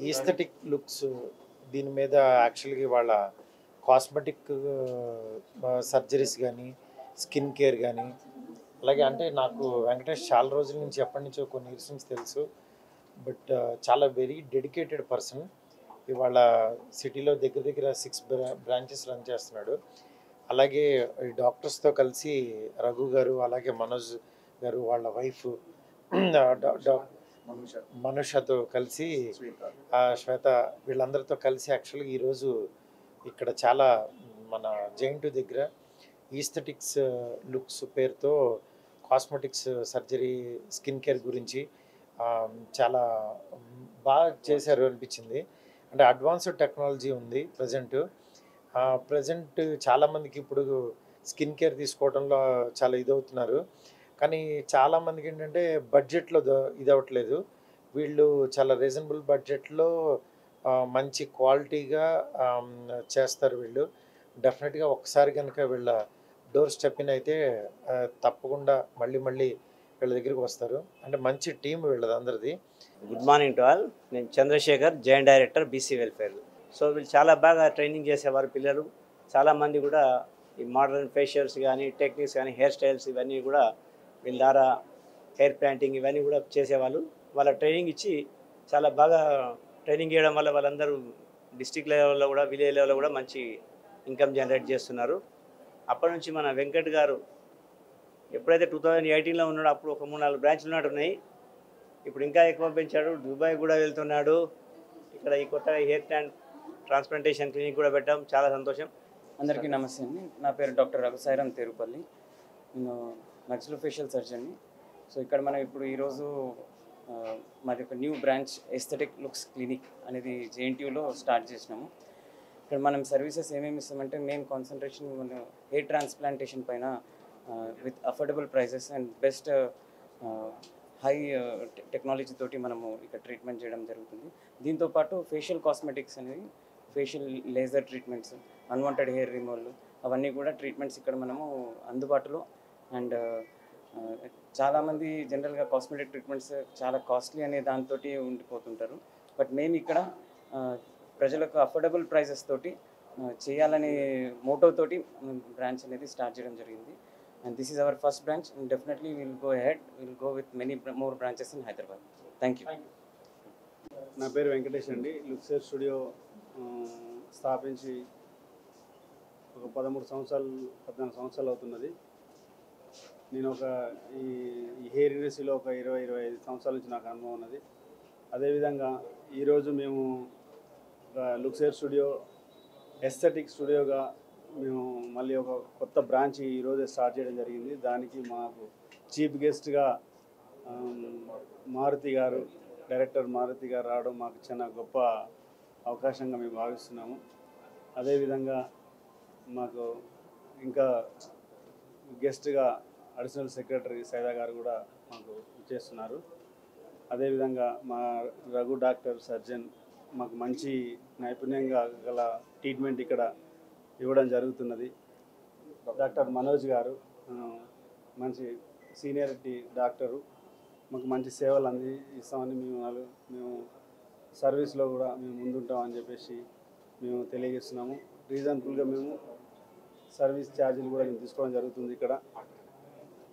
aesthetic looks దీని మీద యాక్చువల్గా వాళ్ళ కాస్మెటిక్ సర్జరీస్ కానీ స్కిన్ కేర్ కానీ అలాగే అంటే నాకు వెంకటేష్ చాలా రోజుల నుంచి ఎప్పటి నుంచో కొన్ని ఇయర్స్ నుంచి తెలుసు బట్ చాలా వెరీ డెడికేటెడ్ పర్సన్ ఇవాళ సిటీలో దగ్గర దగ్గర సిక్స్ బ్రాంచెస్ రన్ చేస్తున్నాడు అలాగే ఈ డాక్టర్స్తో కలిసి రఘు గారు అలాగే మనోజ్ గారు వాళ్ళ వైఫ్ మనుషతో కలిసి ఆ శ్వేత వీళ్ళందరితో కలిసి యాక్చువల్గా ఈరోజు ఇక్కడ చాలా మన జైంటు దగ్గర ఈస్థెటిక్స్ లుక్స్ పేరుతో కాస్మెటిక్స్ సర్జరీ స్కిన్ కేర్ గురించి ఆ, చాలా బాగా చేశారు అనిపించింది అంటే అడ్వాన్స్డ్ టెక్నాలజీ ఉంది ప్రజెంట్ ప్రజెంట్ చాలామందికి ఇప్పుడు స్కిన్ కేర్ తీసుకోవడంలో చాలా ఇదవుతున్నారు కానీ చాలామందికి ఏంటంటే బడ్జెట్లో ద- ఇది అవ్వట్లేదు వీళ్ళు చాలా రీజనబుల్ బడ్జెట్లో ఆ, మంచి క్వాలిటీగా ఆమ్, చేస్తారు వీళ్ళు డెఫినెట్గా ఒకసారి కనుక వీళ్ళ డోర్ స్టెప్ ఇన్ అయితే ఆ, తప్పకుండా మళ్ళీ మళ్ళీ వీళ్ళ దగ్గరికి వస్తారు అంటే మంచి టీం వీళ్ళది అందరిది గుడ్ మార్నింగ్ టు ఆల్ నేను Chandrashekar joint director BC welfare so వీళ్ళు చాలా బాగా ట్రైనింగ్ చేసేవారు పిల్లలు చాలామంది కూడా ఈ మోడర్న్ ఫేషియల్స్ కానీ టెక్నిక్స్ కానీ హెయిర్ స్టైల్స్ ఇవన్నీ కూడా వీళ్ళ ద్వారా హెయిర్ ప్యాంటింగ్ ఇవన్నీ కూడా చేసేవాళ్ళు వాళ్ళ ట్రైనింగ్ ఇచ్చి చాలా బాగా ట్రైనింగ్ చేయడం వల్ల వాళ్ళందరూ డిస్టిక్ లెవెల్లో కూడా విలేజ్ లెవెల్లో కూడా మంచి ఇన్కమ్ జనరేట్ చేస్తున్నారు అప్పటి నుంచి మన వెంకట్ గారు ఎప్పుడైతే టూ థౌజండ్ ఎయిటీన్లో ఉన్నాడో అప్పుడు ఒక మూడు నాలుగు బ్రాంచ్లు ఉన్నట్టున్నాయి ఇప్పుడు ఇంకా ఎక్కువ పెంచాడు దుబాయ్ కూడా వెళ్తున్నాడు ఇక్కడ ఈ కొత్త హెయిర్ ట్రాన్ ట్రాన్స్ప్లాంటేషన్ క్లినిక్ కూడా పెట్టాం చాలా సంతోషం అందరికీ నమస్తే అండి నా పేరు డాక్టర్ రఘుసాయిరామ్ తిరుపల్లి నేను మక్సిలో ఫేషియల్ సర్జన్ని సో ఇక్కడ మనం ఇప్పుడు ఈరోజు ఆ, మాది ఒక new branch aesthetic looks clinic అనేది జేఎన్టీయూలో స్టార్ట్ చేసినాము ఇక్కడ మనం సర్వీసెస్ ఏమేమి ఇస్తామంటే మెయిన్ కాన్సన్ట్రేషన్ మన హెయిర్ ట్రాన్స్ప్లాంటేషన్ పైన with affordable prices and best high technology తోటి మనము ఇక్కడ ట్రీట్మెంట్ చేయడం జరుగుతుంది దీంతోపాటు ఫేషియల్ కాస్మెటిక్స్ అనేది facial laser treatments unwanted hair removal అవన్నీ కూడా ట్రీట్మెంట్స్ ఇక్కడ మనము అందుబాటులో అండ్ చాలామంది జనరల్గా కాస్మెటిక్ ట్రీట్మెంట్స్ చాలా కాస్ట్లీ అనే దాంతో ఉండిపోతుంటారు బట్ మేము ఇక్కడ ఆ, ప్రజలకు అఫోర్డబుల్ ప్రైసెస్ తోటి ఆ, చేయాలనే మోటో తోటి బ్రాంచ్ అనేది స్టార్ట్ చేయడం జరిగింది and this is our first branch and definitely will go head will go with many more branches in Hyderabad thank you నా పేరు వెంకటేష్ అండి లుక్సేర్ స్టూడియో ఆ, స్థాపించి ఒక పదమూడు సంవత్సరాలు పద్నాలుగు సంవత్సరాలు అవుతున్నది నేను ఒక ఈ ఈ హెయిర్ ఇండస్ట్రీలో ఒక ఇరవై ఇరవై ఐదు సంవత్సరాల నుంచి నాకు అనుభవం ఉన్నది అదేవిధంగా ఈరోజు మేము ఒక లుక్సేర్ స్టూడియో ఎస్థెటిక్ స్టూడియోగా మేము మళ్ళీ ఒక కొత్త బ్రాంచ్ ఈరోజే స్టార్ట్ చేయడం జరిగింది దానికి మాకు చీఫ్ గెస్ట్గా మారుతి గారు డైరెక్టర్ మారుతి గారు రావడం మాకు చాలా గొప్ప అవకాశంగా మేము భావిస్తున్నాము అదేవిధంగా మాకు ఇంకా గెస్ట్గా అడిషనల్ సెక్రటరీ సైదా గారు కూడా మాకు చేస్తున్నారు అదేవిధంగా మా రఘు డాక్టర్ సర్జన్ మాకు మంచి నైపుణ్యంగా గల ట్రీట్మెంట్ ఇక్కడ ఇవ్వడం జరుగుతున్నది డాక్టర్ మనోజ్ గారు ఆ, మంచి సీనియారిటీ డాక్టరు మాకు మంచి సేవలు అంది ఇస్తామని మేము వాళ్ళు మేము సర్వీస్లో కూడా మేము ముందుంటామని చెప్పేసి మేము తెలియజేస్తున్నాము రీజనబుల్గా మేము సర్వీస్ ఛార్జీలు కూడా మేము తీసుకోవడం జరుగుతుంది ఇక్కడ